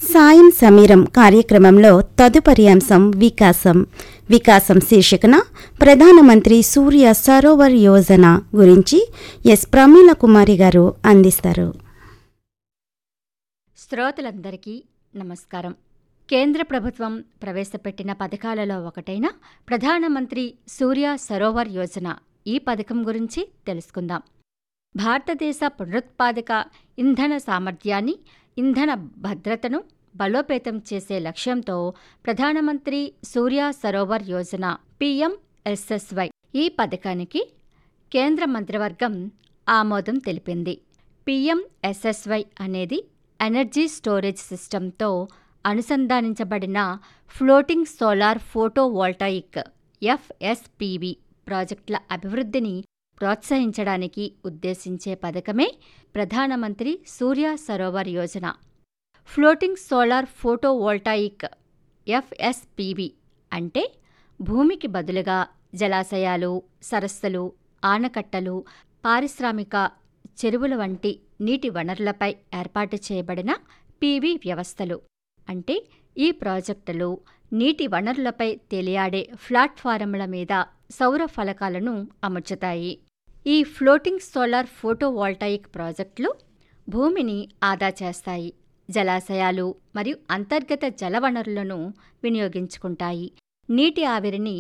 సాయం సమీరం కార్యక్రమంలో తదుపరి అంశం వికాసం వికాసం శీర్షికన ప్రధానమంత్రి సూర్య సరోవర్ యోజన గురించి ఎస్ ప్రమీల కుమారి గారు అందిస్తారు శ్రోతలందరికీ నమస్కారం కేంద్ర ప్రభుత్వం ప్రవేశపెట్టిన పథకాలలో ఒకటైన ప్రధానమంత్రి సూర్య సరోవర్ యోజన ఈ పథకం గురించి తెలుసుకుందాం భారతదేశ పునరుత్పాదక ఇంధన సామర్థ్యాన్ని ఇంధన భద్రతను బలోపేతం చేసే లక్ష్యంతో ప్రధానమంత్రి సూర్య సరోవర్ యోజన పిఎంఎస్ఎస్వై ఈ పథకానికి కేంద్ర మంత్రివర్గం ఆమోదం తెలిపింది పిఎంఎస్ఎస్వై అనేది ఎనర్జీ స్టోరేజ్ సిస్టంతో అనుసంధానించబడిన ఫ్లోటింగ్ సోలార్ ఫోటోవోల్టాయిక్ ఎఫ్ఎస్పివి ప్రాజెక్టుల అభివృద్ధిని ప్రోత్సహించడానికి ఉద్దేశించే పథకమే ప్రధానమంత్రి Surya Sarovar Yojana floating solar photovoltaic FSPV అంటే భూమికి బదులుగా జలాశయాలు సరస్సులు ఆనకట్టలు పారిశ్రామిక చెరువుల వంటి నీటి వనరులపై ఏర్పాటు చేయబడిన పీవీ వ్యవస్థలు అంటే ఈ ప్రాజెక్టులు నీటి వనరులపై తేలియాడే ప్లాట్ఫారముల మీద సౌర ఫలకాలను అమర్చుతాయి ఈ ఫ్లోటింగ్ సోలార్ ఫోటోవోల్టాయిక్ ప్రాజెక్టులు భూమిని ఆదా చేస్తాయి జలాశయాలు మరియు అంతర్గత జలవనరులను వినియోగించుకుంటాయి నీటి ఆవిరిని